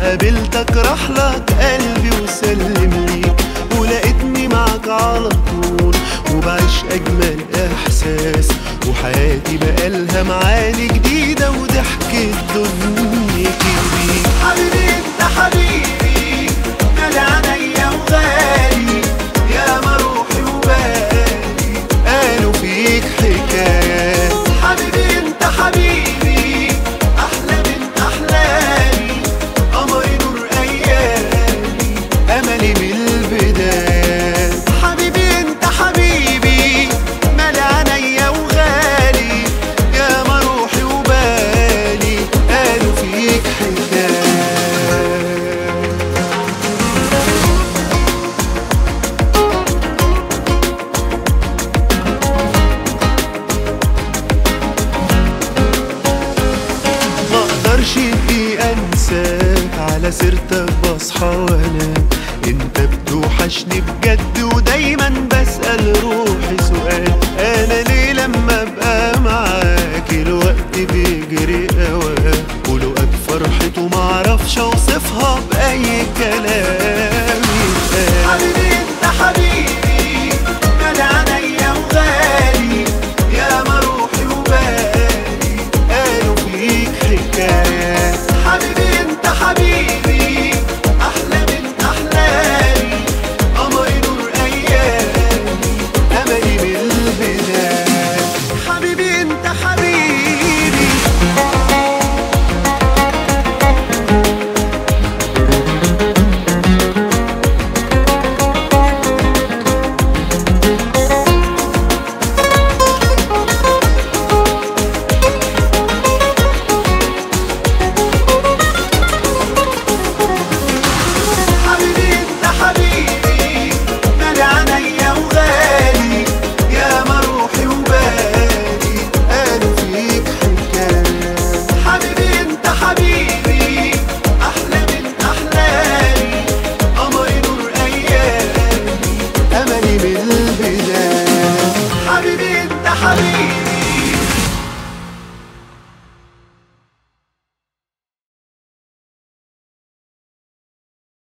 قابلتك راح لك قلبي وسلم ليك ولقيتني معك على طول وبعيش اجمل احساس وحياتي بقالها معاني جديده وضحكة دنيتي بيك حبيبي انت حبيبي مالي عينيا وغالي يا ما روحي وبالي قالوا فيك حكايات حبيبي انت حبيبي احلى من احلامي قمري نور ايامي املي من البدايات حبيبي انت حبيبي مالي عينيا وغالي يا ما روحي وبالي قالوا فيك حكايات ما اقدرش دي انساك على سيرتك بصحى وانام